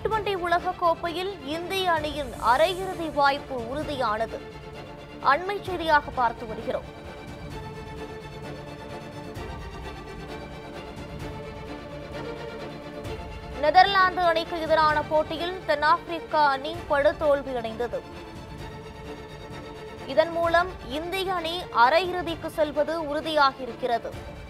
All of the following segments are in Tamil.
டுவெண்டி உலக கோப்பையில் இந்திய அணியின் அரையிறுதி வாய்ப்பு உறுதியானது அண்மை செய்தியாக பார்த்து வருகிறோம் நெதர்லாந்து அணிக்கு எதிரான போட்டியில் தென்னாப்பிரிக்கா அணி படுதோல்வி அடைந்தது இதன் மூலம் இந்திய அணி அரையிறுதிக்கு செல்வது உறுதியாகியிருக்கிறது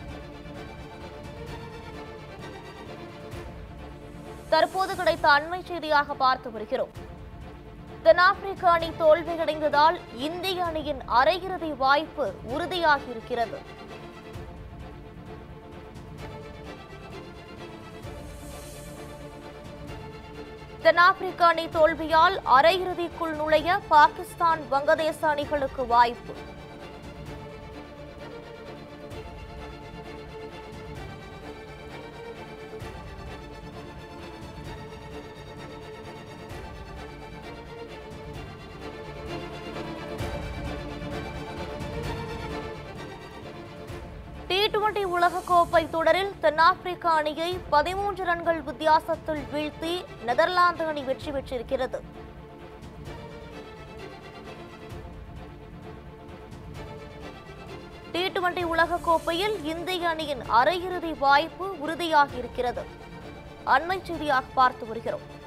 தற்போது கிடைத்த அண்மை செய்தியாக பார்த்து வருகிறோம் தென்னாப்பிரிக்க அணி தோல்வியடைந்ததால் இந்திய அணியின் அரையிறுதி வாய்ப்பு உறுதியாகியிருக்கிறது தென்னாப்பிரிக்க அணி தோல்வியால் அரையிறுதிக்குள் நுழைய பாகிஸ்தான் வங்கதேச அணிகளுக்கு வாய்ப்பு டி டுவெண்டி உலகக்கோப்பை தொடரில் தென்னாப்பிரிக்க அணியை பதிமூன்று ரன்கள் வித்தியாசத்தில் வீழ்த்தி நெதர்லாந்து அணி வெற்றி பெற்றிருக்கிறது டி டுவெண்டி உலகக்கோப்பையில் இந்திய அணியின் அரையிறுதி வாய்ப்பு உறுதியாகியிருக்கிறது அண்மை செய்தியாக பார்த்து வருகிறோம்